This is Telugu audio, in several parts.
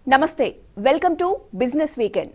నమస్తే వెల్కమ్ టు బిజినెస్ వీకెండ్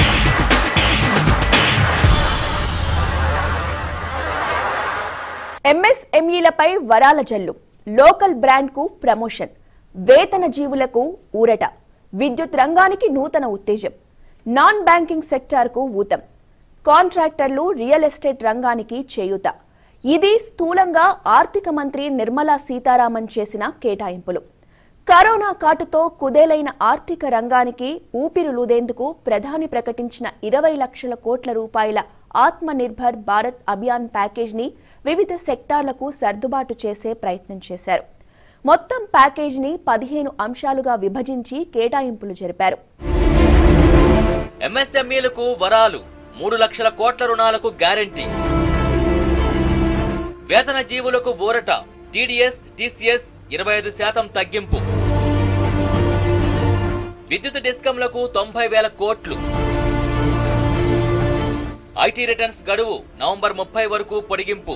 ఎంఎస్ఎంఈలపై వరాల జల్లు లోకల్ బ్రాండ్కు ప్రమోషన్ వేతన జీవులకు ఊరట విద్యుత్ రంగానికి నూతన ఉత్తేజం నాన్ బ్యాంకింగ్ సెక్టార్కు ఊతం కాంట్రాక్టర్లు రియల్ ఎస్టేట్ రంగానికి చేయూత ఇది స్థూలంగా ఆర్థిక మంత్రి నిర్మలా సీతారామన్ చేసిన కేటాయింపులు కరోనా కాటుతో కుదేలైన ఆర్థిక రంగానికి ఊపిరులూదేందుకు ప్రధాని ప్రకటించిన ఇరవై లక్షల కోట్ల రూపాయల ఆత్మ నిర్భర్ భారత్ అభియాన్ ప్యాకేజ్ని వివిధ సెక్టార్లకు సర్దుబాటు చేసే ప్రయత్నం చేశారు మొత్తం ప్యాకేజీని పదిహేను అంశాలుగా విభజించి కేటాయింపులు జరిపారు ఎంఎస్ఎంఈలకు వరాలు మూడు లక్షల కోట్ల రుణాలకు గ్యారంటీ వేతన జీవులకు ఊరట టీడీఎస్ టీసీఎస్ ఇరవై ఐదు శాతం తగ్గింపు విద్యుత్ డిస్కంలకు తొంభై వేల కోట్లు ఐటీ రిటర్న్స్ గడువు నవంబర్ ముప్పై వరకు పొడిగింపు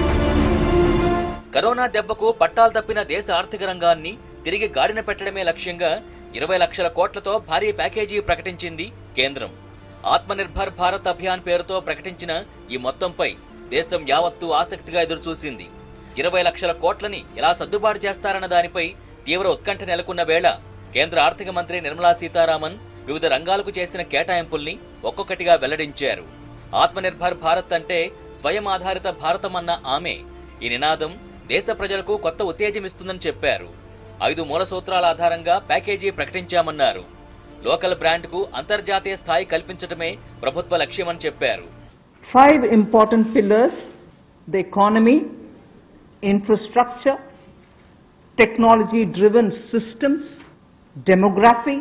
కరోనా దెబ్బకు పట్టాలు తప్పిన దేశ ఆర్థిక రంగాన్ని తిరిగి గాడిన పెట్టడమే లక్ష్యంగా ఇరవై లక్షల కోట్లతో భారీ ప్యాకేజీ ప్రకటించింది కేంద్రం ఆత్మనిర్భర్ భారత్ అభియాన్ పేరుతో ప్రకటించిన ఈ మొత్తంపై దేశం యావత్తు ఆసక్తిగా ఎదురుచూసింది ఇరవై లక్షల కోట్లని ఎలా సర్దుబాటు చేస్తారన్న దానిపై తీవ్ర ఉత్కంఠ నెలకొన్న వేళ కేంద్ర ఆర్థిక మంత్రి నిర్మలా సీతారామన్ వివిధ రంగాలకు చేసిన కేటాయింపుల్ని ఒక్కొక్కటిగా వెల్లడించారు ఆత్మనిర్భర్ భారత్ అంటే స్వయం ఆధారిత భారతం అన్న ఆమె ఈ నినాదం దేశ ప్రజలకు కొత్త ఉత్తేజం ఇస్తుందని చెప్పారు ఐదు మూల సూత్రాల ఆధారంగా ప్యాకేజీ ప్రకటించామన్నారు లోకల్ బ్రాండ్కు అంతర్జాతీయ స్థాయి కల్పించటమే ప్రభుత్వ లక్ష్యమని చెప్పారు five important pillars the economy, infrastructure, technology driven systems, demography,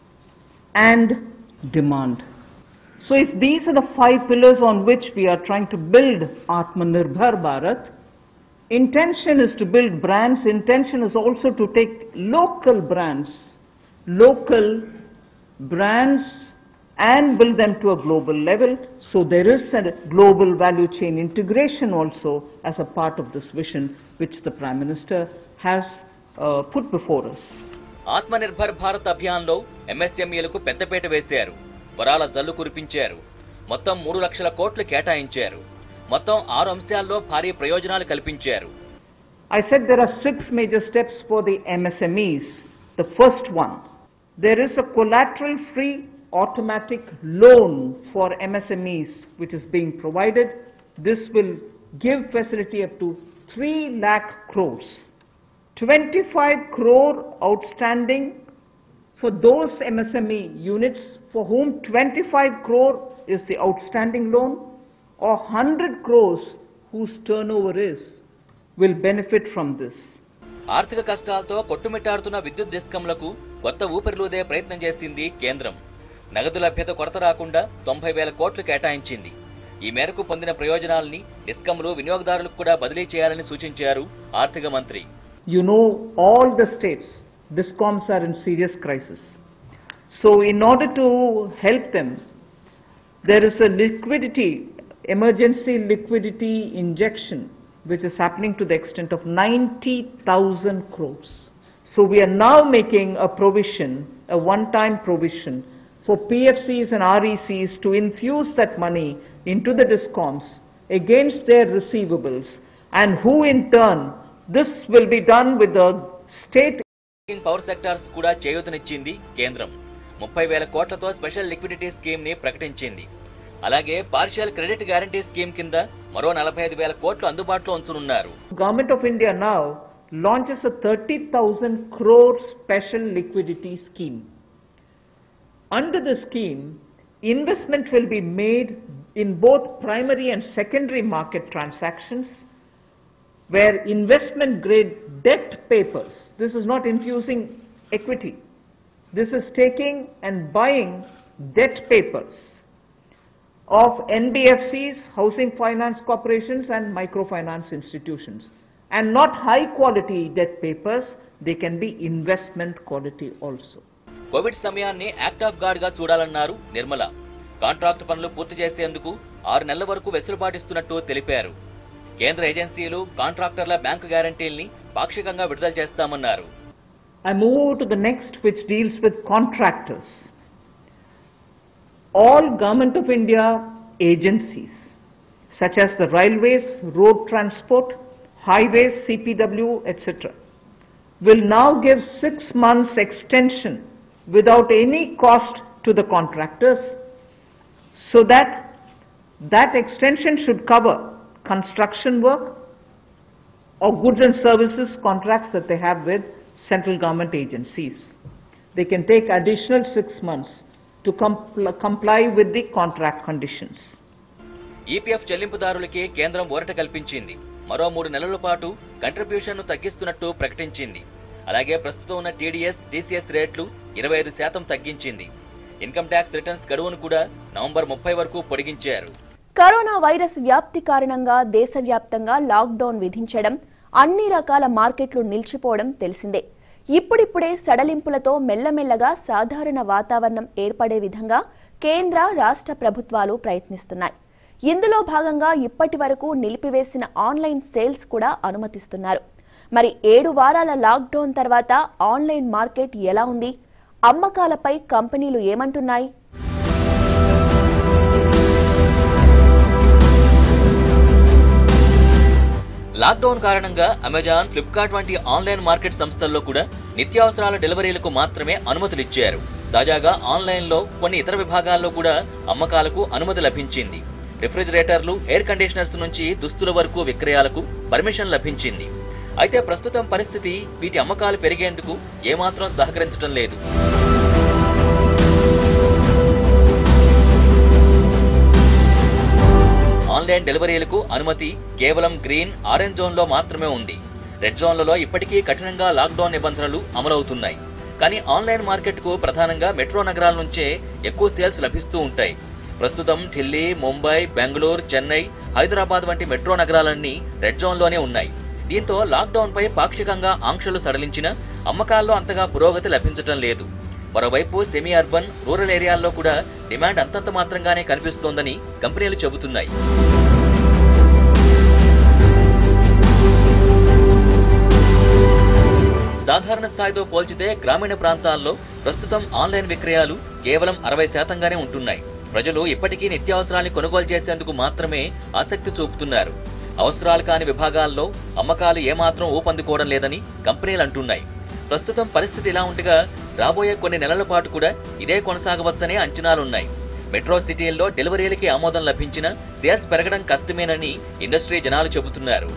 and demand. So, if these are the five pillars on which we are trying to build Atmanirbhar Bharat, intention is to build brands, intention is also to take local brands, local brands and build them to a global level. So there is a global value chain integration also as a part of this vision which the Prime Minister has uh, put before us. Atmanirbhar Bharat అభియాన్లో ఎంఎస్ఎంఈలకు పెద్దపీట వేశారు వరాల జల్లు కురిపించారు మొత్తం మూడు లక్షల కోట్లు కేటాయించారు మొత్తం ఆరు అంశాల్లో భారీ ప్రయోజనాలు కల్పించారు I said there are six major steps for the MSMEs. The first one, there is a collateral free automatic loan for MSMEs which is being provided. This will give facility up to 3 lakh crores. 25 crore outstanding for those MSME units for whom 25 crore is the outstanding loan or 100 crores whose turnover is will benefit from this. ఆర్థిక కష్టాలతో కొట్టుమిట్టాడుతున్న విద్యుత్ డిస్కంలకు కొత్త ఊపిరిలూదే ప్రయత్నం చేసింది కేంద్రం నగదు లభ్యత కొరత రాకుండా తొంభై వేల కోట్లు కేటాయించింది ఈ మేరకు పొందిన ప్రయోజనాల్ని డిస్కంలు వినియోగదారులకు కూడా బదిలీ చేయాలని సూచించారు ఆర్థిక మంత్రి You know, all the states, DISCOMs are in serious crisis. So in order to help them, there is a liquidity, emergency liquidity injection, which is happening to the extent of 90,000 crores. So we are now making a provision, a one-time provision for PFCs and RECs to infuse that money into the DISCOMs against their receivables and who in turn, this will be done with the state banking power sectors కూడా చేయూతనిచ్చింది కేంద్రం ముప్పై వేల కోట్లతో స్పెషల్ లిక్విడిటీ స్కీమ్ ని ప్రకటించింది అలాగే పార్షియల్ క్రెడిట్ గ్యారంటీ స్కీమ్ కింద మరో నలభై ఐదు వేల కోట్లు అందుబాటులో ఉంచనున్నారు Government of India now launches a 30,000 crore special liquidity scheme. Under the scheme, investment will be made in both primary and secondary market transactions where investment grade debt papers, this is not infusing equity, this is taking and buying debt papers of NBFCs, housing finance corporations and microfinance institutions. And not high quality debt papers, they can be investment quality also. Covid సమయాన్ని యాక్ట్ ఆఫ్ గార్డ్ గా చూడాలన్నారు నిర్మల కాంట్రాక్ట్ పనులు పూర్తి చేసేందుకు ఆరు నెలల వరకు వెసులుబాటిస్తున్నట్టు తెలిపారు కేంద్ర ఏజెన్సీలు కాంట్రాక్టర్ల బ్యాంకు గ్యారంటీల్ని పాక్షికంగా విడుదల చేస్తామన్నారు I move to the next, which deals with contractors. All Government of India agencies, such as the railways, road transport, highways, CPW, etc., will now give six months extension without any cost to the contractors so that that extension should cover construction work or goods and services contracts that they have with central government agencies. They can take additional six months to compl- comply with the contract conditions. EPF చెల్లింపుదారులకి కేంద్రం ఊరట కల్పించింది మరో మూడు నెలల పాటు కంట్రిబ్యూషన్ను తగ్గిస్తున్నట్టు ప్రకటించింది అలాగే ప్రస్తుతం ఉన్న టీడీఎస్ టీసీఎస్ రేట్లు ఇరవై ఐదు శాతం తగ్గించింది ఇన్కమ్ ట్యాక్స్ రిటర్న్స్ గడువును కూడా నవంబర్ ముప్పై వరకు పొడిగించారు కరోనా వైరస్ వ్యాప్తి కారణంగా దేశవ్యాప్తంగా లాక్డౌన్ విధించడం అన్ని రకాల మార్కెట్లు నిలిచిపోవడం తెలిసిందే ఇప్పుడిప్పుడే సడలింపులతో మెల్లమెల్లగా సాధారణ వాతావరణం ఏర్పడే విధంగా కేంద్ర రాష్ట్ర ప్రభుత్వాలు ప్రయత్నిస్తున్నాయి ఇందులో భాగంగా ఇప్పటి వరకు నిలిపివేసిన ఆన్లైన్ సేల్స్ కూడా అనుమతిస్తున్నారు మరి ఏడు వారాల లాక్డౌన్ తర్వాత ఆన్లైన్ మార్కెట్ ఎలా ఉంది అమ్మకాలపై కంపెనీలు ఏమంటున్నాయి లాక్డౌన్ కారణంగా అమెజాన్ ఫ్లిప్కార్ట్ వంటి ఆన్లైన్ మార్కెట్ సంస్థల్లో కూడా నిత్యావసరాల డెలివరీలకు మాత్రమే అనుమతులిచ్చారు తాజాగా ఆన్లైన్లో కొన్ని ఇతర విభాగాల్లో కూడా అమ్మకాలకు అనుమతి లభించింది రిఫ్రిజిరేటర్లు ఎయిర్ కండిషనర్స్ నుంచి దుస్తుల వరకు విక్రయాలకు పర్మిషన్ లభించింది అయితే ప్రస్తుతం పరిస్థితి వీటి అమ్మకాలు పెరిగేందుకు ఏమాత్రం సహకరించడం లేదు ఆన్లైన్ డెలివరీలకు అనుమతి కేవలం గ్రీన్ ఆరెంజ్ జోన్లో మాత్రమే ఉంది రెడ్ జోన్లలో ఇప్పటికీ కఠినంగా లాక్డౌన్ నిబంధనలు అమలవుతున్నాయి కానీ ఆన్లైన్ మార్కెట్కు ప్రధానంగా మెట్రో నగరాల నుంచే ఎక్కువ సేల్స్ లభిస్తూ ఉంటాయి ప్రస్తుతం ఢిల్లీ ముంబై బెంగళూరు చెన్నై హైదరాబాద్ వంటి మెట్రో నగరాలన్నీ రెడ్ జోన్లోనే ఉన్నాయి దీంతో లాక్డౌన్ పై పాక్షికంగా ఆంక్షలు సడలించిన అమ్మకాల్లో అంతగా పురోగతి లభించటం లేదు మరోవైపు సెమీ అర్బన్ రూరల్ ఏరియాల్లో కూడా డిమాండ్ అంతంత మాత్రంగానే కనిపిస్తోందని కంపెనీలు చెబుతున్నాయి సాధారణ స్థాయితో పోల్చితే గ్రామీణ ప్రాంతాల్లో ప్రస్తుతం ఆన్లైన్ విక్రయాలు కేవలం అరవై శాతంగానే ఉంటున్నాయి ప్రజలు ఇప్పటికీ నిత్యావసరాల్ని కొనుగోలు చేసేందుకు మాత్రమే ఆసక్తి చూపుతున్నారు అవసరాలు కాని విభాగాల్లో అమ్మకాలు ఏమాత్రం ఊపందుకోవడం లేదని కంపెనీలు అంటున్నాయి ప్రస్తుతం పరిస్థితి ఇలా ఉండగా రాబోయే కొన్ని నెలల పాటు కూడా ఇదే కొనసాగవచ్చనే అంచనాలున్నాయి మెట్రో సిటీల్లో డెలివరీలకి ఆమోదం లభించిన సేల్స్ పెరగడం కష్టమేనని ఇండస్ట్రీ జనాలు చెబుతున్నారు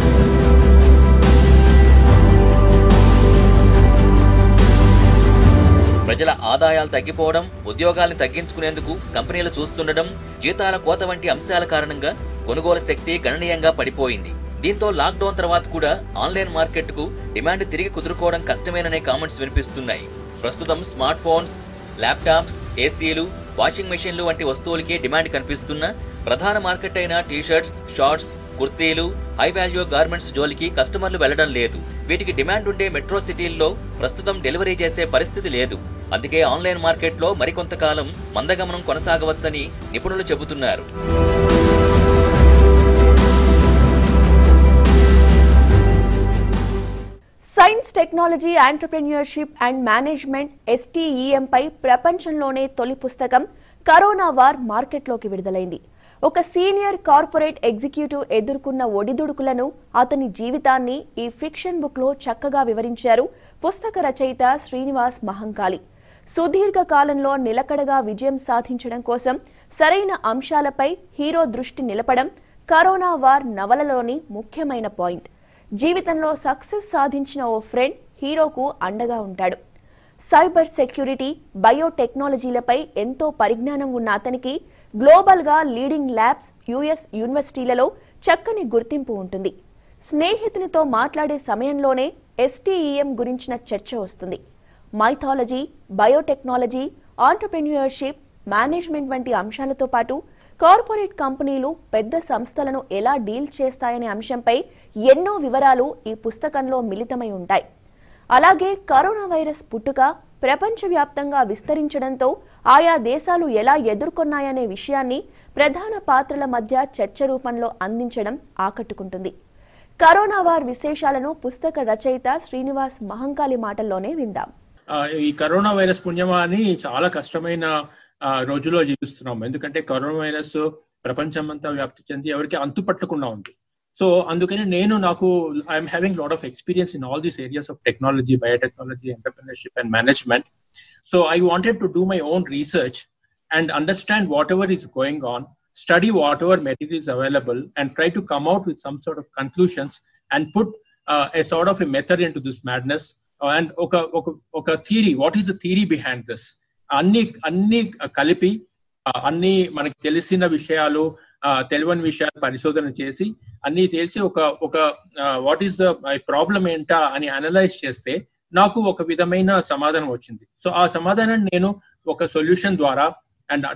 ప్రజల ఆదాయాలు తగ్గిపోవడం ఉద్యోగాల్ని తగ్గించుకునేందుకు కంపెనీలు చూస్తుండడం జీతాల కోత వంటి అంశాల కారణంగా కొనుగోలు శక్తి గణనీయంగా పడిపోయింది దీంతో లాక్డౌన్ తర్వాత కూడా ఆన్లైన్ మార్కెట్కు డిమాండ్ తిరిగి కుదురుకోవడం కష్టమేననే కామెంట్స్ వినిపిస్తున్నాయి ప్రస్తుతం స్మార్ట్ ఫోన్స్ ల్యాప్టాప్స్ ఏసీలు వాషింగ్ మెషిన్లు వంటి వస్తువులకి డిమాండ్ కనిపిస్తున్న ప్రధాన మార్కెట్ అయిన టీ-షర్ట్స్ షార్ట్స్ కుర్తీలు హై వాల్యూ గార్మెంట్స్ జోలికి కస్టమర్లు వెళ్లడం లేదు వీటికి డిమాండ్ ఉండే మెట్రో సిటీల్లో ప్రస్తుతం డెలివరీ చేసే పరిస్థితి లేదు అందుకే ఆన్లైన్ మార్కెట్లో మరికొంతకాలం మందగమనం కొనసాగవచ్చని నిపుణులు చెబుతున్నారు science technology entrepreneurship and management STEM పై ప్రపంచంలోనే తొలి పుస్తకం కరోనా వార్ మార్కెట్లోకి విడుదలైంది ఒక సీనియర్ కార్పొరేట్ ఎగ్జిక్యూటివ్ ఎదుర్కొన్న ఒడిదుడుకులను అతని జీవితాన్ని ఈ ఫిక్షన్ బుక్ లో చక్కగా వివరించారు పుస్తక రచయిత శ్రీనివాస్ మహంకాళి సుదీర్ఘ కాలంలో నిలకడగా విజయం సాధించడం కోసం సరైన అంశాలపై హీరో దృష్టి నిలపడం కరోనా వార్ నవలలోని ముఖ్యమైన పాయింట్ జీవితంలో సక్సెస్ సాధించిన ఓ ఫ్రెండ్ హీరోకు అండగా ఉంటాడు సైబర్ సెక్యూరిటీ బయోటెక్నాలజీలపై ఎంతో పరిజ్ఞానం ఉన్న అతనికి గ్లోబల్గా లీడింగ్ ల్యాబ్స్ యుఎస్ యూనివర్సిటీలలో చక్కని గుర్తింపు ఉంటుంది స్నేహితునితో మాట్లాడే సమయంలోనే ఎస్టీఈఎం గురించిన చర్చ వస్తుంది మైథాలజీ బయోటెక్నాలజీ ఆంటర్ప్రెన్యూర్షిప్ మేనేజ్మెంట్ వంటి అంశాలతో పాటు కార్పొరేట్ కంపెనీలు పెద్ద సంస్థలను ఎలా డీల్ చేస్తాయనే అంశంపై ఎన్నో వివరాలు ఈ పుస్తకంలో మిళితమై ఉంటాయి అలాగే కరోనా వైరస్ పుట్టుక ప్రపంచవ్యాప్తంగా విస్తరించడంతో ఆయా దేశాలు ఎలా ఎదుర్కొన్నాయనే విషయాన్ని ప్రధాన పాత్రల మధ్య చర్చ రూపంలో అందించడం ఆకట్టుకుంటుంది కరోనా వార్ విశేషాలను పుస్తక రచయిత శ్రీనివాస్ మహంకాళి మాటల్లోనే విందాం ఆ, ఈ కరోనా వైరస్ పుణ్యమా అని చాలా కష్టమైన ఆ, రోజులో జీవిస్తున్నాం ఎందుకంటే కరోనా వైరస్ ప్రపంచం అంతా వ్యాప్తి చెంది ఎవరికి అంతు పట్టకుండా ఉంది సో అందుకని నేను నాకు I'm having lot of experience in all these areas of technology biotechnology entrepreneurship and management so I wanted to do my own research and understand whatever is going on, study whatever material is available, and try to come out with some sort of conclusions and put uh, a sort of a method into this madness. Uh, and oka, oka, oka theory, what is the theory behind this? అన్ని అన్ని కలిపి ఆ, అన్ని మనకి తెలిసిన విషయాలు ఆ, తెలియని విషయాలు పరిశోధన చేసి అన్ని తెలిసి ఒక ఒక వాట్ ఈస్ ద ప్రాబ్లం ఏంటా అని అనలైజ్ చేస్తే నాకు ఒక విధమైన సమాధానం వచ్చింది సో ఆ సమాధానాన్ని నేను ఒక సొల్యూషన్ ద్వారా అండ్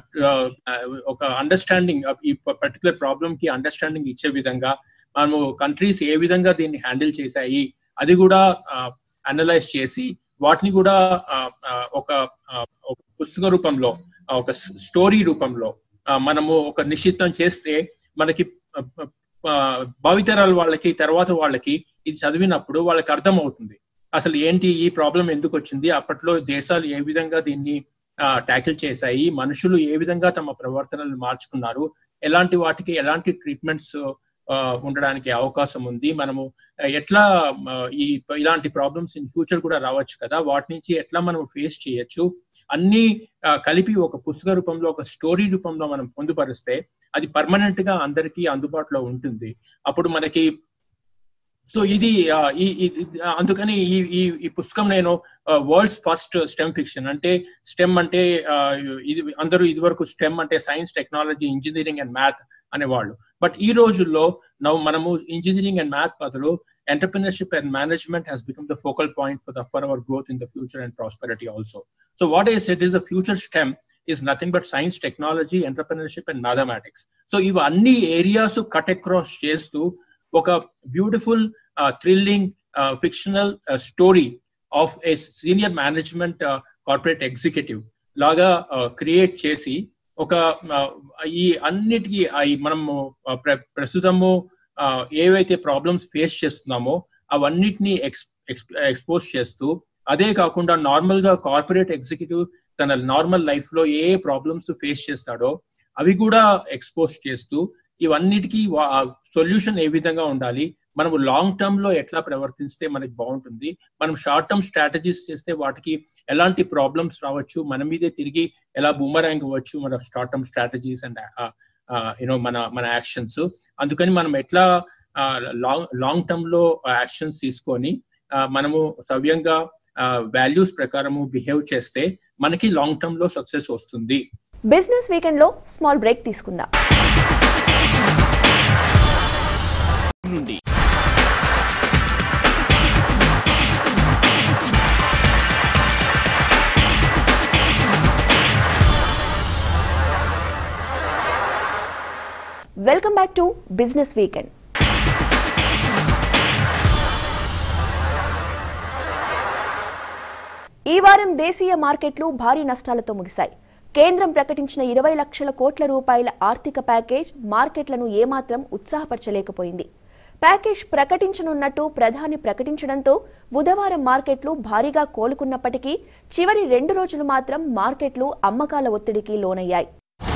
ఒక అండర్స్టాండింగ్ ఈ పర్టికులర్ ప్రాబ్లమ్ కి అండర్స్టాండింగ్ ఇచ్చే విధంగా మనము కంట్రీస్ ఏ విధంగా దీన్ని హ్యాండిల్ చేశాయి అది కూడా అనలైజ్ చేసి వాటిని కూడా ఆ, ఆ, ఒక ఆ, ఒక పుస్తక రూపంలో ఆ, ఒక స్టోరీ రూపంలో ఆ, మనము ఒక నిశ్చితం చేస్తే మనకి ఆ, ఆ, భావితరాల వాళ్ళకి తర్వాత వాళ్ళకి ఇది చదివినప్పుడు వాళ్ళకి అర్థం అవుతుంది అసలు ఏంటి ఈ ప్రాబ్లం ఎందుకు వచ్చింది అప్పట్లో దేశాలు ఏ విధంగా దీన్ని ట్యాకిల్ చేశాయి మనుషులు ఏ విధంగా తమ ప్రవర్తనలు మార్చుకున్నారు ఎలాంటి వాటికి ఎలాంటి ట్రీట్మెంట్స్ ఉండడానికి అవకాశం ఉంది మనము ఆ, ఎట్లా ఆ, ఈ ఇలాంటి ప్రాబ్లమ్స్ ఇన్ ఫ్యూచర్ కూడా రావచ్చు కదా వాటి నుంచి ఎట్లా మనం ఫేస్ చేయొచ్చు అన్ని ఆ, కలిపి ఒక పుస్తక రూపంలో ఒక స్టోరీ రూపంలో మనం పొందుపరిస్తే అది పర్మనెంట్ గా అందరికీ అందుబాటులో ఉంటుంది అప్పుడు మనకి సో ఇది ఆ, ఈ ఈ- ఇది- అందుకని ఈ ఈ ఈ పుస్తకం నేను వరల్డ్స్ ఫస్ట్ స్టెమ్ ఫిక్షన్ అంటే స్టెమ్ అంటే ఆ, ఇది అందరూ ఇదివరకు స్టెమ్ అంటే science technology engineering and math అనేవాళ్ళు బట్ ఈ రోజుల్లో నవ్వు మనము ఇంజనీరింగ్ అండ్ మ్యాథ్ బదులు entrepreneurship and management has become the focal point for the for our growth in the future and prosperity also so what is it is the future STEM is nothing but science, technology, entrepreneurship, and mathematics. So ఇవన్నీ ఏరియాస్ కట్ అక్రాస్ చేస్తూ ఒక beautiful thrilling fictional story of a senior management corporate executive లాగా క్రియేట్ చేసి ఒక uh, ఈ అన్నిటికీ ఆ ఈ మనము uh, ప్ర- ప్రస్తుతము uh, ఏవైతే ప్రాబ్లమ్స్ ఫేస్ చేస్తున్నామో అవన్నిటిని ఎక్స్ ఎక్స్పోజ్ చేస్తూ అదే కాకుండా నార్మల్ గా కార్పొరేట్ ఎగ్జిక్యూటివ్ తన నార్మల్ లైఫ్ లో ఏ ప్రాబ్లమ్స్ ఫేస్ చేస్తాడో అవి కూడా ఎక్స్పోజ్ చేస్తూ ఇవన్నిటికీ సొల్యూషన్ ఏ విధంగా ఉండాలి మనము లాంగ్ టర్మ్ లో ఎట్లా ప్రవర్తిస్తే మనకి బాగుంటుంది మనం షార్ట్ టర్మ్ స్ట్రాటజీస్ చేస్తే వాటికి ఎలాంటి ప్రాబ్లమ్స్ రావచ్చు మన మీదే తిరిగి ఎలా బూమరాంగ్ అవ్వచ్చు మన short term strategies and you know మన మన యాక్షన్స్ అందుకని మనం ఎట్లా లాంగ్ లాంగ్ టర్మ్ లో యాక్షన్స్ తీసుకొని ఆ, మనము సవ్యంగా వాల్యూస్ ప్రకారము బిహేవ్ చేస్తే మనకి లాంగ్ టర్మ్ లో సక్సెస్ వస్తుంది బిజినెస్ వీకెండ్ లో స్మాల్ బ్రేక్ తీసుకుందాం నుండి welcome back to business weekend ఈ వారం దేశీయ మార్కెట్లు భారీ నష్టాలతో ముగిశాయి కేంద్రం ప్రకటించిన ఇరవై లక్షల కోట్ల రూపాయల ఆర్థిక ప్యాకేజ్ మార్కెట్లను ఏమాత్రం ఉత్సాహపరచలేకపోయింది ప్యాకేజ్ ప్రకటించనున్నట్టు ప్రధాని ప్రకటించడంతో బుధవారం మార్కెట్లు భారీగా కోలుకున్నప్పటికీ చివరి రెండు రోజులు మాత్రం మార్కెట్లు అమ్మకాల ఒత్తిడికి లోనయ్యాయి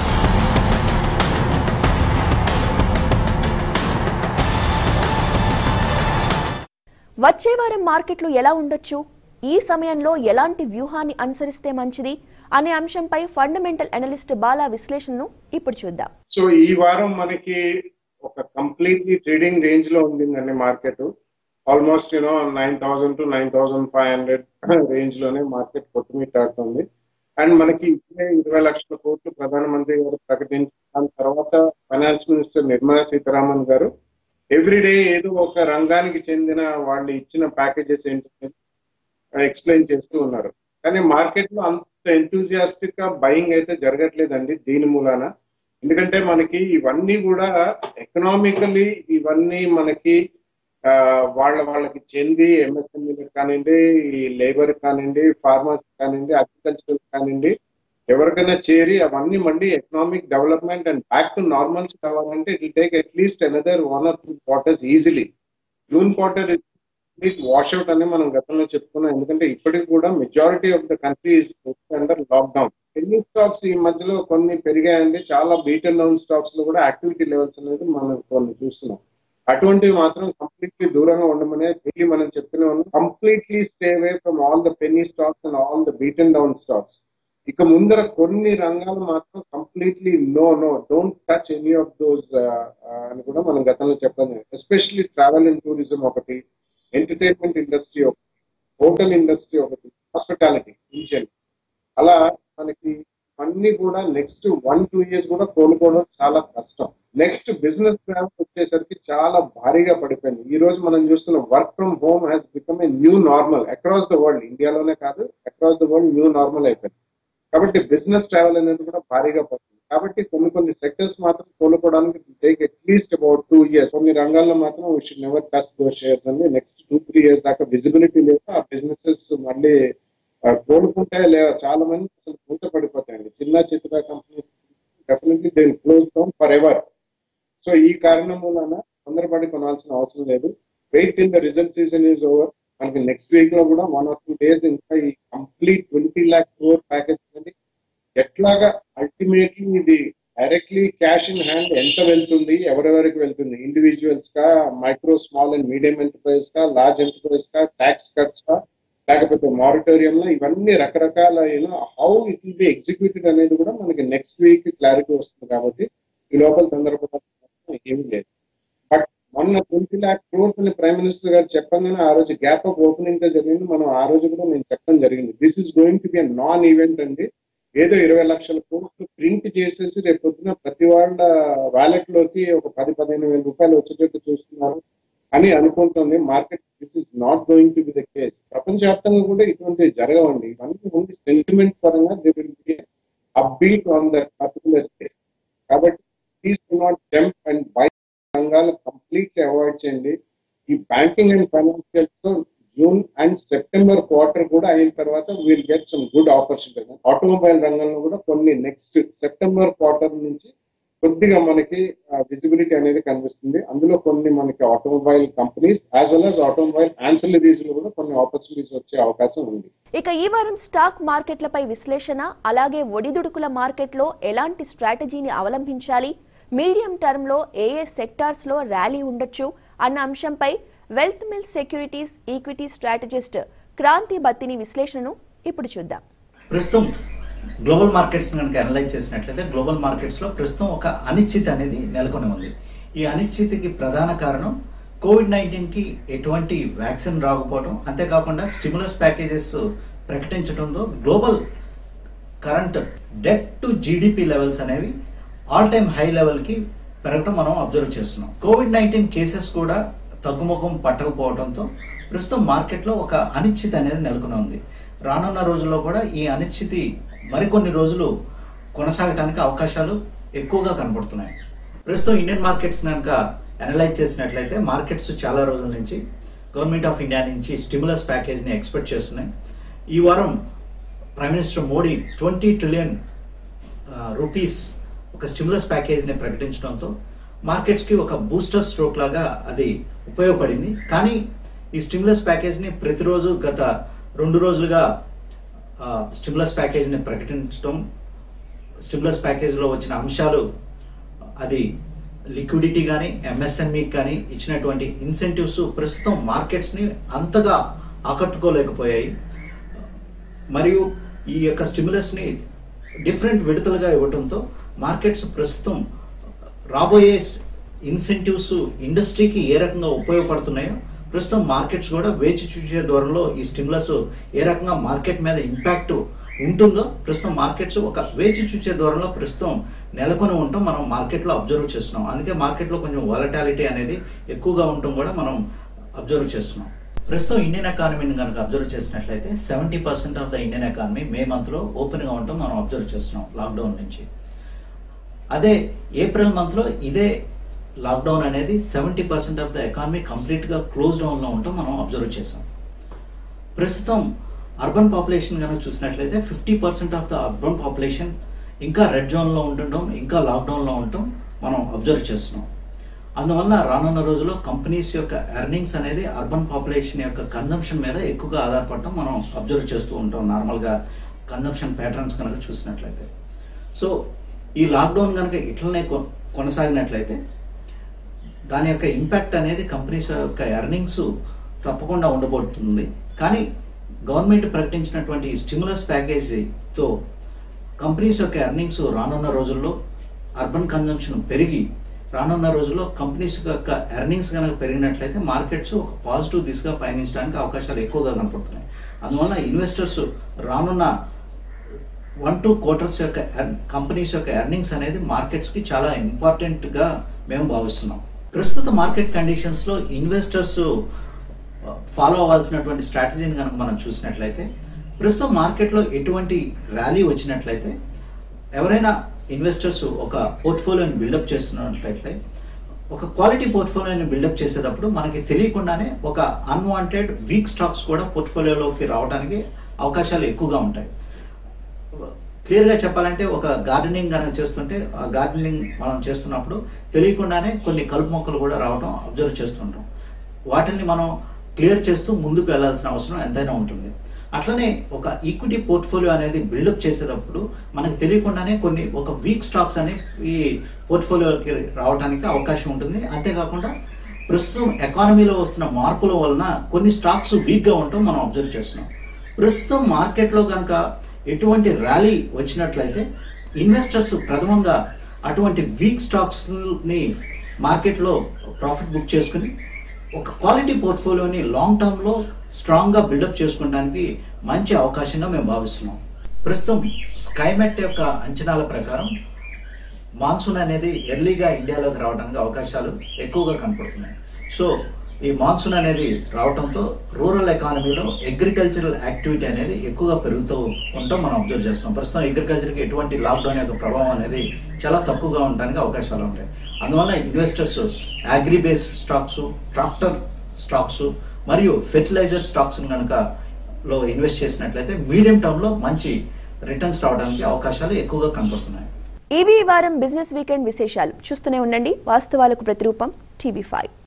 వచ్చే వారం మార్కెట్లు ఎలా ఉండొచ్చు ఈ సమయంలో ఎలాంటి వ్యూహాన్ని అనుసరిస్తే మంచిది అనే అంశంపై ఫండమెంటల్ అనలిస్ట్ బాలా విశ్లేషణను ఇప్పుడు చూద్దాం సో ఈ వారం మనకి ఒక కంప్లీట్లీ ట్రేడింగ్ రేంజ్ లో ఉండిందండి market almost you know nine thousand to nine thousand five hundred range లోనే మార్కెట్ కొట్టుమిట్టాడుతుంది అండ్ మనకి ఇప్పుడే ఇరవై లక్షల కోట్లు ప్రధానమంత్రి గారు ప్రకటించిన దాని తర్వాత ఫైనాన్స్ మినిస్టర్ నిర్మలా సీతారామన్ గారు ఎవ్రీడే ఏదో ఒక రంగానికి చెందిన వాళ్ళు ఇచ్చిన ప్యాకేజెస్ ఏంటంటే ఎక్స్ప్లెయిన్ చేస్తూ ఉన్నారు కానీ మార్కెట్ లో అంత ఎంతూజియాస్టిక్ గా బయింగ్ అయితే జరగట్లేదండి దీని మూలాన ఎందుకంటే మనకి ఇవన్నీ కూడా ఎకనామికలీ ఇవన్నీ మనకి ఆ, వాళ్ళ వాళ్ళకి చెంది ఎంఎస్ఎంఈలకు కానివ్వండి ఈ లేబర్ కానివ్వండి ఫార్మర్స్ కానివ్వండి అగ్రికల్చర్ కానివ్వండి ఎవరికైనా చేరి అవన్నీ మళ్ళీ economic development and back to normals కావాలంటే it will take at least another one or two quarters easily June quarter please wash out అని మనం గతంలో చెప్పుకున్నాం ఎందుకంటే ఇప్పటికి కూడా majority of the country under lockdown ఎన్ని స్టాక్స్ ఈ మధ్యలో కొన్ని పెరిగాయండి చాలా బీట్ అండ్ డౌన్ స్టాక్స్ లో కూడా యాక్టివిటీ లెవెల్స్ అనేది మనం కొన్ని చూస్తున్నాం అటువంటివి మాత్రం కంప్లీట్లీ దూరంగా ఉండమనే డైలీ మనం చెప్తూనే ఉన్నాం completely stay away from all the penny stocks and all the beat and down stocks ఇక ముందర కొన్ని రంగాలు మాత్రం completely no no don't touch any of those అని కూడా మనం గతంలో చెప్పాను ఎస్పెషల్లీ ట్రావెల్ అండ్ టూరిజం ఒకటి ఎంటర్టైన్మెంట్ ఇండస్ట్రీ ఒకటి హోటల్ ఇండస్ట్రీ ఒకటి హాస్పిటాలిటీ ఇంజన్ అలా మనకి అన్ని కూడా నెక్స్ట్ వన్ టూ ఇయర్స్ కూడా కోలుకోవడం చాలా కష్టం నెక్స్ట్ బిజినెస్ ట్రావెల్ వచ్చేసరికి చాలా భారీగా పడిపోయింది ఈ రోజు మనం చూస్తున్న work from home has become a new normal across the world ఇండియాలోనే కాదు across the world new normal అయిపోయింది కాబట్టి బిజినెస్ ట్రావెల్ అనేది కూడా భారీగా పడుతుంది కాబట్టి కొన్ని కొన్ని సెక్టర్స్ మాత్రం కోలుకోవడానికి take at least about two years కొన్ని రంగాల్లో మాత్రం we should never touch those shares అండి నెక్స్ట్ టూ త్రీ ఇయర్స్ దాకా విజిబిలిటీ లేదు ఆ బిజినెసెస్ మళ్ళీ ఆ, కోలుకుంటే లేదా చాలా మంది అసలు మూత పడిపోతాయండి చిన్న చిత్ర companies definitely they close down forever so ఈ కారణం వలన తొందరపడి కొనాల్సిన అవసరం లేదు wait in the result season is over మనకి నెక్స్ట్ వీక్ లో కూడా వన్ ఆర్ టూ డేస్ ఇంకా ఈ complete twenty lakh crore package అనేది ఎట్లాగా అల్టిమేట్లీ ఇది డైరెక్ట్లీ క్యాష్ ఇన్ హ్యాండ్ ఎంత వెళ్తుంది ఎవరెవరికి వెళ్తుంది ఇండివిజువల్స్ కా micro small and medium enterprise కా లార్జ్ ఎంటర్ప్రైజ్ కా ట్యాక్స్ కట్స్ కా లేకపోతే మారిటోరియం లో ఇవన్నీ రకరకాల how it will be executed అనేది కూడా మనకి నెక్స్ట్ వీక్ క్లారిటీ వస్తుంది కాబట్టి ఈ లోపల తొందరపడాల్సిన ఏమీ లేదు బట్ మొన్న ట్వంటీ ల్యాక్ క్రోర్స్ అని ప్రైమ్ మినిస్టర్ గారు చెప్పగానే ఆ రోజు గ్యాప్ ఆఫ్ ఓపెనింగ్ తో జరిగింది మనం ఆ రోజు కూడా నేను చెప్పడం జరిగింది this is going to be non event అండి ఏదో ఇరవై లక్షల కోర్సు ప్రింట్ చేసేసి రేపు పొద్దున ప్రతి వాళ్ళ వ్యాలెట్ లోకి ఒక పది పదిహేను వేల రూపాయలు వచ్చేటట్టు చూస్తున్నారు అని అనుకుంటుంది market this is not going to be the case ప్రపంచవ్యాప్తంగా కూడా ఇటువంటి జరగవండి ఇవన్నీ ఓన్లీ సెంటిమెంట్ పరంగా they will be upbeat on the particular state కాబట్టి please do not jump and buy రంగాలు కంప్లీట్లీ అవాయిడ్ చేయండి ఈ బ్యాంకింగ్ అండ్ ఫైనాన్షియల్స్ తో జూన్ అండ్ సెప్టెంబర్ క్వార్టర్ కూడా అయిన తర్వాత will get some good opportunity automobile రంగంలో కూడా కొన్ని నెక్స్ట్ సెప్టెంబర్ క్వార్టర్ నుంచి కొద్దిగా మనకి విజిబిలిటీ అనేది కనిపిస్తుంది అందులో కొన్ని మనకి automobile companies as well as automobile ancillaries లో కూడా కొన్ని ఆపర్చునిటీస్ వచ్చే అవకాశం ఉంది ఇక ఈ వారం స్టాక్ మార్కెట్లపై విశ్లేషణ అలాగే ఒడిదుడుకుల మార్కెట్లో ఎలాంటి స్ట్రాటజీని అవలంబించాలి మీడియం టర్మ్ లో ఏ ఏ సెక్టార్స్ లో ర్యాలీ ఉండొచ్చు అన్న అంశంపై Wealth Mill Securities equity strategist Kranthi Bathini విశ్లేషణను ఇప్పుడు చూద్దాం ప్రస్తుతం గ్లోబల్ మార్కెట్స్ కనుక అనలైజ్ చేసినట్లయితే గ్లోబల్ మార్కెట్స్లో ప్రస్తుతం ఒక అనిశ్చితి అనేది నెలకొని ఉంది ఈ అనిశ్చితికి ప్రధాన కారణం కోవిడ్ నైన్టీన్కి ఎటువంటి వ్యాక్సిన్ రాకపోవడం అంతేకాకుండా స్టిములస్ ప్యాకేజెస్ ప్రకటించడంతో global current debt to GDP levels అనేవి ఆల్ టైమ్ హై లెవెల్కి పెరగడం మనం అబ్జర్వ్ చేస్తున్నాం కోవిడ్ నైన్టీన్ కేసెస్ కూడా తగ్గుముఖం పట్టకపోవడంతో ప్రస్తుతం మార్కెట్లో ఒక అనిశ్చితి అనేది నెలకొని ఉంది రానున్న రోజుల్లో కూడా ఈ అనిశ్చితి మరికొన్ని రోజులు కొనసాగడానికి అవకాశాలు ఎక్కువగా కనబడుతున్నాయి ప్రస్తుతం ఇండియన్ మార్కెట్స్ కనుక అనలైజ్ చేసినట్లయితే మార్కెట్స్ చాలా రోజుల నుంచి గవర్నమెంట్ ఆఫ్ ఇండియా నుంచి స్టిములస్ ప్యాకేజ్ని ఎక్స్పెక్ట్ చేస్తున్నాయి ఈ వారం prime minister Modi twenty trillion rupees ఒక స్టిములస్ ప్యాకేజ్ని ప్రకటించడంతో మార్కెట్స్కి ఒక బూస్టర్ స్ట్రోక్ లాగా అది ఉపయోగపడింది కానీ ఈ స్టిములస్ ప్యాకేజ్ని ప్రతిరోజు గత రెండు రోజులుగా స్టిములస్ ప్యాకేజ్ని ప్రకటించడం స్టిములస్ ప్యాకేజ్లో వచ్చిన అంశాలు అది లిక్విడిటీ కానీ ఎంఎస్ఎంఈ కానీ ఇచ్చినటువంటి ఇన్సెంటివ్స్ ప్రస్తుతం మార్కెట్స్ని అంతగా ఆకట్టుకోలేకపోయాయి మరియు ఈ యొక్క స్టిములస్ని డిఫరెంట్ విడతలుగా ఇవ్వడంతో మార్కెట్స్ ప్రస్తుతం రాబోయే ఇన్సెంటివ్స్ ఇండస్ట్రీకి ఏ రకంగా ఉపయోగపడుతున్నాయో ప్రస్తుతం మార్కెట్స్ కూడా వేచి చూసే దూరంలో ఈ స్టిములస్ ఏ రకంగా మార్కెట్ మీద ఇంపాక్ట్ ఉంటుందో ప్రస్తుతం మార్కెట్స్ ఒక వేచి చూసే దూరంలో ప్రస్తుతం నెలకొని ఉండటం మనం మార్కెట్లో అబ్జర్వ్ చేస్తున్నాం అందుకే మార్కెట్లో కొంచెం వాలటాలిటీ అనేది ఎక్కువగా ఉండటం కూడా మనం అబ్జర్వ్ చేస్తున్నాం ప్రస్తుతం ఇండియన్ ఎకానమీని కనుక అబ్జర్వ్ చేసినట్లయితే seventy percent of the Indian economy May మంత్లో ఓపెన్గా ఉండటం మనం అబ్జర్వ్ చేస్తున్నాం లాక్డౌన్ నుంచి అదే ఏప్రిల్ మంత్లో ఇదే లాక్డౌన్ అనేది seventy percent of the economy కంప్లీట్గా క్లోజ్ డౌన్లో ఉండటం మనం అబ్జర్వ్ చేసాం ప్రస్తుతం అర్బన్ పాపులేషన్ కనుక చూసినట్లయితే fifty percent of the urban population ఇంకా రెడ్ జోన్లో ఉంటుండడం ఇంకా లాక్డౌన్లో ఉండటం మనం అబ్జర్వ్ చేస్తున్నాం అందువల్ల రానున్న రోజుల్లో కంపెనీస్ యొక్క ఎర్నింగ్స్ అనేది అర్బన్ పాపులేషన్ యొక్క కన్జంప్షన్ మీద ఎక్కువగా ఆధారపడటం మనం అబ్జర్వ్ చేస్తూ ఉంటాం నార్మల్గా కన్జంప్షన్ ప్యాటర్న్స్ కనుక చూసినట్లయితే సో ఈ లాక్డౌన్ కనుక ఇట్లనే కొ- కొనసాగినట్లయితే దాని యొక్క ఇంపాక్ట్ అనేది కంపెనీస్ యొక్క ఎర్నింగ్స్ తప్పకుండా ఉండబోతుంది కానీ గవర్నమెంట్ ప్రకటించినటువంటి స్టిములస్ ప్యాకేజీతో కంపెనీస్ యొక్క ఎర్నింగ్స్ రానున్న రోజుల్లో అర్బన్ కన్జంప్షన్ పెరిగి రానున్న రోజుల్లో కంపెనీస్ యొక్క ఎర్నింగ్స్ కనుక పెరిగినట్లయితే మార్కెట్స్ ఒక పాజిటివ్ దిశగా పయనించడానికి అవకాశాలు ఎక్కువగా కనపడుతున్నాయి అందువల్ల ఇన్వెస్టర్స్ రానున్న వన్ టూ క్వార్టర్స్ యొక్క కంపెనీస్ యొక్క ఎర్నింగ్స్ అనేది మార్కెట్స్కి చాలా ఇంపార్టెంట్గా మేము భావిస్తున్నాం ప్రస్తుత మార్కెట్ కండిషన్స్లో ఇన్వెస్టర్స్ ఫాలో అవ్వాల్సినటువంటి స్ట్రాటజీని కనుక మనం చూసినట్లయితే ప్రస్తుతం మార్కెట్లో ఎటువంటి ర్యాలీ వచ్చినట్లయితే ఎవరైనా ఇన్వెస్టర్స్ ఒక పోర్ట్ఫోలియోని బిల్డప్ చేస్తున్నట్లయితే ఒక క్వాలిటీ పోర్ట్ఫోలియోని బిల్డప్ చేసేటప్పుడు మనకి తెలియకుండానే ఒక అన్వాంటెడ్ వీక్ స్టాక్స్ కూడా పోర్ట్ఫోలియోలోకి రావడానికి అవకాశాలు ఎక్కువగా ఉంటాయి క్లియర్గా చెప్పాలంటే ఒక గార్డెనింగ్ కనుక చేస్తుంటే ఆ గార్డెనింగ్ మనం చేస్తున్నప్పుడు తెలియకుండానే కొన్ని కలుపు మొక్కలు కూడా రావడం అబ్జర్వ్ చేస్తుంటాం వాటిని మనం క్లియర్ చేస్తూ ముందుకు వెళ్ళాల్సిన అవసరం ఎంతైనా ఉంటుంది అట్లనే ఒక ఈక్విటీ పోర్ట్ఫోలియో అనేది బిల్డప్ చేసేటప్పుడు మనకు తెలియకుండానే కొన్ని ఒక వీక్ స్టాక్స్ అనేవి ఈ పోర్ట్ఫోలియోకి రావడానికి అవకాశం ఉంటుంది అంతేకాకుండా ప్రస్తుతం ఎకానమీలో వస్తున్న మార్పుల వలన కొన్ని స్టాక్స్ వీక్గా ఉండటం మనం అబ్జర్వ్ చేస్తున్నాం ప్రస్తుతం మార్కెట్లో కనుక ఎటువంటి ర్యాలీ వచ్చినట్లయితే ఇన్వెస్టర్స్ ప్రథమంగా అటువంటి వీక్ స్టాక్స్ని మార్కెట్లో ప్రాఫిట్ బుక్ చేసుకుని ఒక క్వాలిటీ పోర్ట్ఫోలియోని లాంగ్ టర్మ్లో స్ట్రాంగ్గా బిల్డప్ చేసుకోవడానికి మంచి అవకాశంగా మేము భావిస్తున్నాం ప్రస్తుతం స్కైమెట్ యొక్క అంచనాల ప్రకారం మాన్సూన్ అనేది ఎర్లీగా ఇండియాలోకి రావడానికి అవకాశాలు ఎక్కువగా కనపడుతున్నాయి సో ఈ మాన్సూన్ అనేది రావడంతో రూరల్ ఎకానమీలో అగ్రికల్చరల్ యాక్టివిటీ అనేది ఎక్కువగా పెరుగుతూ ఉండటం మనం అబ్జర్వ్ చేస్తున్నాం ప్రస్తుతం అగ్రికల్చర్కి ఎటువంటి లాక్డౌన్ యొక్క ప్రభావం అనేది చాలా తక్కువగా ఉండడానికి అవకాశాలు ఉంటాయి అందువల్ల investors agri based stocks tractor stocks మరియు ఫెర్టిలైజర్ స్టాక్స్ కనుక లో ఇన్వెస్ట్ చేసినట్లయితే మీడియం టర్మ్లో మంచి రిటర్న్స్ రావడానికి అవకాశాలు ఎక్కువగా కనపడుతున్నాయి ఇవి ఈ వారం బిజినెస్ వీకెండ్ విశేషాలు చూస్తూనే ఉండండి వాస్తవాలకు ప్రతిరూపం టీవీ ఫైవ్